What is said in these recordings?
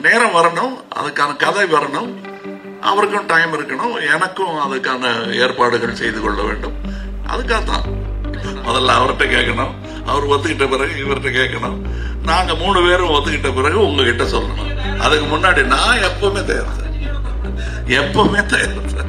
நேரம் வரணும் அதுக்கான கதை வரணும் அவருக்கும் டைம் இருக்கணும் எனக்கும் அதுக்கான ஏற்பாடுகள் செய்து கொள்ள வேண்டும் அதுக்காக தான் முதல்ல அவர்கிட்ட கேட்கணும் அவர் ஒத்துக்கிட்ட பிறகு இவர்கிட்ட கேட்கணும் நாங்க மூணு பேரும் ஒத்துக்கிட்ட பிறகு உங்ககிட்ட சொல்லணும் அதுக்கு முன்னாடி நான் எப்பவுமே தயார் சார் எப்பவுமே தயார் சார்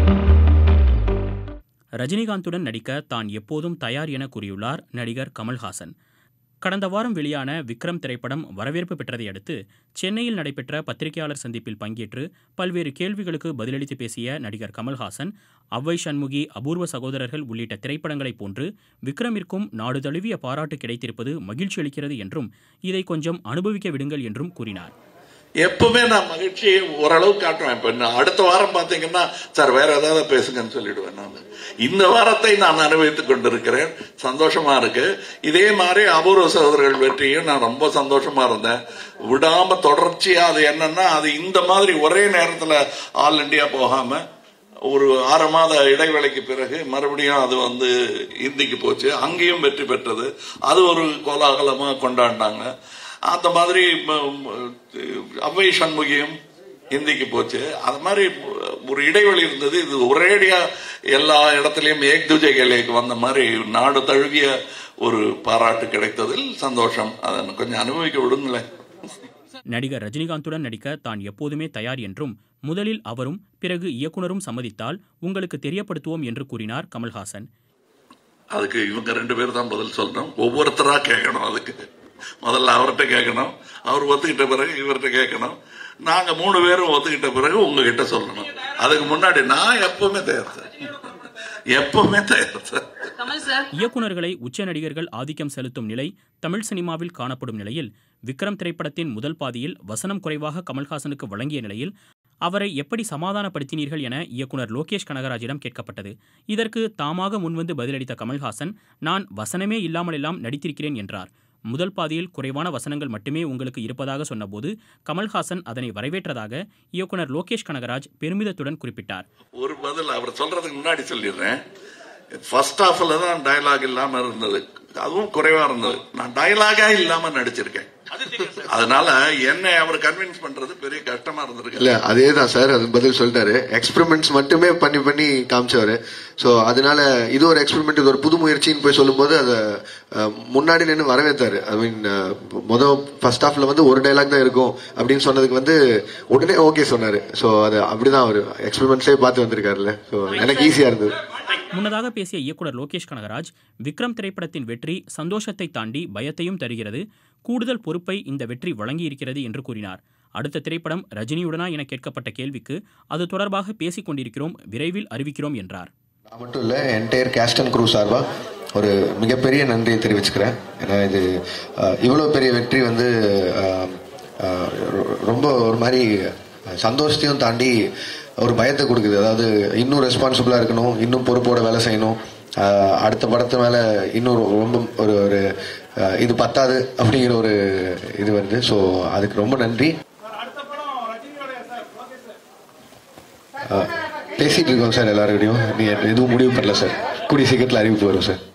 ரஜினிகாந்துடன் நடிக்க தான் எப்போதும் தயார் என கூறியுள்ளார் நடிகர் கமல்ஹாசன் கடந்த வாரம் வெளியான விக்ரம் திரைப்படம் வரவேற்பு பெற்றதை அடுத்து சென்னையில் நடைபெற்ற பத்திரிகையாளர் சந்திப்பில் பங்கேற்று பல்வேறு கேள்விகளுக்கு பதிலளித்து பேசிய நடிகர் கமல்ஹாசன் அவ்வை சண்முகி அபூர்வ சகோதரர்கள் உள்ளிட்ட திரைப்படங்களைப் போன்று விக்ரமிற்கும் நாடு தழுவிய பாராட்டு கிடைத்திருப்பது மகிழ்ச்சி அளிக்கிறது என்றும் இதை கொஞ்சம் அனுபவிக்க விடுங்கள் என்றும் கூறினார் எப்பவுமே நான் மகிழ்ச்சியை ஓரளவு காட்டுவேன் இப்ப இன்னும் அடுத்த வாரம் பாத்தீங்கன்னா சார் வேற ஏதாவது பேசுங்கன்னு சொல்லிடுவேன் நான் இந்த வாரத்தை நான் அனுபவித்துக் கொண்டிருக்கிறேன் சந்தோஷமா இருக்கு இதே மாதிரி அபூர்வ சகோதரர்கள் வெற்றியும் நான் ரொம்ப சந்தோஷமா இருந்தேன் விடாம தொடர்ச்சியா அது என்னன்னா அது இந்த மாதிரி ஒரே நேரத்துல ஆல் இண்டியா போகாம ஒரு ஆறு மாத இடைவேளைக்கு பிறகு மறுபடியும் அது வந்து இந்திக்கு போச்சு அங்கேயும் வெற்றி பெற்றது அது ஒரு கோலாகலமா கொண்டாடினாங்க அந்த மாதிரி ம- ம- அவ்வை சண்முகியும் ஹிந்திக்கு போச்சு அது மாதிரி ஒரு இடைவெளி இருந்தது இது ஒரேடியா எல்லா இடத்துலயும் ஏக் துஜே கேலேக்கு வந்த மாதிரி நாடு தழுவிய ஒரு பாராட்டு கிடைத்ததில் சந்தோஷம் அதை கொஞ்சம் அனுபவிக்க விடுங்களேன் நடிகர் ரஜினிகாந்துடன் நடிக்க தான் எப்போதுமே தயார் என்றும் முதலில் அவரும் பிறகு இயக்குனரும் சம்மதித்தால் உங்களுக்கு தெரியப்படுத்துவோம் என்று கூறினார் கமல்ஹாசன் அதுக்கு இவங்க ரெண்டு பேரும் தான் பதில் சொல்லணும் ஒவ்வொருத்தரா கேட்கணும் அதுக்கு முதல்ல அவர்கிட்ட கேட்கணும் அவர் ஒத்துக்கிட்ட பிறகு இவர்கிட்ட கேட்கணும் நாங்க மூணு பேரும் ஒத்துக்கிட்ட பிறகு உங்ககிட்ட சொல்லணும் அதுக்கு முன்னாடி நான் எப்பவுமே தயார் சார் எப்பவுமே தயார் சார் கமல் சார் இயக்குனர்களை உச்ச நடிகர்கள் ஆதிக்கம் செலுத்தும் நிலை தமிழ் சினிமாவில் காணப்படும் நிலையில் விக்ரம் திரைப்படத்தின் முதல் பாதியில் வசனம் குறைவாக கமல்ஹாசனுக்கு வழங்கிய நிலையில் அவரை எப்படி சமாதானப்படுத்தினீர்கள் என இயக்குனர் லோகேஷ் கனகராஜிடம் கேட்கப்பட்டது இதற்கு தாமாக முன்வந்து பதிலளித்த கமல்ஹாசன் நான் வசனமே இல்லாமலெல்லாம் நடித்திருக்கிறேன் என்றார் முதல் பாதியில் குறைவான வசனங்கள் மட்டுமே உங்களுக்கு இருப்பதாக சொன்னபோது கமல்ஹாசன் அதனை வரவேற்றதாக இயக்குனர் லோகேஷ் கனகராஜ் பெருமிதத்துடன் குறிப்பிட்டார் ஒரு பதில் அவர் சொல்றதுக்கு முன்னாடி சொல்லிடுறேன் ஃபர்ஸ்ட் ஹாஃப்ல தான் டயலாக் இல்லாம இருந்தது அதுவும் குறைவா இருந்தது நான் டயலாகா இல்லாம நடிச்சிருக்கேன் அதனால என்னை அவர் கன்வின்ஸ் பண்றது பெரிய கஷ்டமா இருந்திருக்கு இல்ல அதே தான் சார் அது பதில் சொல்லிட்டாரு எக்ஸ்பெரிமெண்ட்ஸ் மட்டுமே பண்ணி பண்ணி காமிச்சவரு ஸோ அதனால இது ஒரு எக்ஸ்பெரிமெண்ட் இது ஒரு புது முயற்சின்னு போய் சொல்லும்போது அதை அஹ், முன்னாடி நின்று வரவேற்றாரு ஐ மீன் மொதல் ஃபர்ஸ்ட் ஹாஃப்ல வந்து ஒரு டைலாக் தான் இருக்கும் அப்படின்னு சொன்னதுக்கு வந்து உடனே ஓகே சொன்னாரு ஸோ அது அப்படிதான் அவர் எக்ஸ்பெரிமெண்ட்ஸே பார்த்து வந்திருக்காருல்ல ஸோ எனக்கு ஈஸியா இருந்தது முன்னதாக பேசிய இயக்குனர் லோகேஷ் கனகராஜ் விக்ரம் திரைப்படத்தின் வெற்றி சந்தோஷத்தை தாண்டி பயத்தையும் தருகிறது கூடுதல் பொறுப்பை இந்த வெற்றி வழங்கியிருக்கிறது என்று கூறினார் அடுத்த திரைப்படம் ரஜினியுடனா என கேட்கப்பட்ட கேள்விக்கு அது தொடர்பாக பேசிக் கொண்டிருக்கிறோம் விரைவில் அறிவிக்கிறோம் என்றார் நான் மட்டும் இல்லை என்டையர் கேஸ்ட் அண்ட் க்ரூ சார்பா ஒரு மிகப்பெரிய நன்றியை தெரிவிச்சுக்கிறேன் ஏன்னா இது அஹ், இவ்வளோ பெரிய வெற்றி வந்து அஹ், அஹ், ரொ- ரொம்ப ஒரு மாதிரி சந்தோஷத்தையும் தாண்டி ஒரு பயத்தை கொடுக்குது அதாவது இன்னும் ரெஸ்பான்சிபிளாக இருக்கணும் இன்னும் பொறுப்போட வேலை செய்யணும் அஹ், அடுத்த படத்து மேலே இன்னும் ரொம்ப ஒரு ஒரு அஹ், இது பத்தாது அப்படிங்கிற ஒரு இது வருது ஸோ அதுக்கு ரொம்ப நன்றி அஹ், பேசிட்டு இருக்கோம் சார் எல்லாருக்கிட்டையும் நீ எதுவும் முடிவு பண்ணல சார் கூடிய சீக்கிரத்தில் அறிவிப்பு வரும் சார்